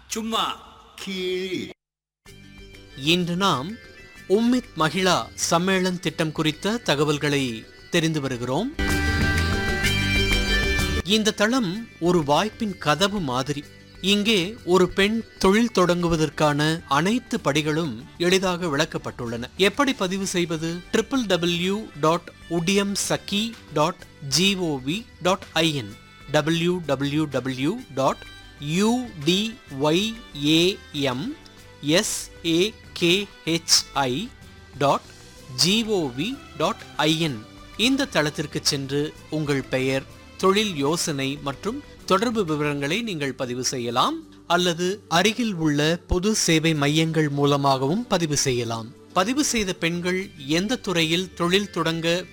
சும்மா கீழ் இன்று நாம் உம்மித் மகிழா சம்மேளன் திட்டம் குறித்த தகவல்களை தெரிந்து வருகிறோம் இந்த தளம் ஒரு வாய்ப்பின் கதவு மாதிரி இங்கே ஒரு பெண் தொழில் தொடங்குவதற்கான அனைத்து படிகளும் எளிதாக விளக்கப்பட்டுள்ளன எப்படி பதிவு செய்வது triple W dot Udyam Sakhi dot GOV dot IN W W W dot UDYAM SAKHI dot GOV dot IN இந்த தளத்திற்கு சென்று உங்கள் பெயர் தொழில் யோசனை மற்றும் தொடர்பு விவரங்களை நீங்கள் பதிவு செய்யலாம் அல்லது அருகில் உள்ள பொது சேவை மையங்கள் மூலமாகவும் பதிவு செய்யலாம் பதிவு செய்த பெண்கள் எந்த துறையில் தொழில் தொடங்க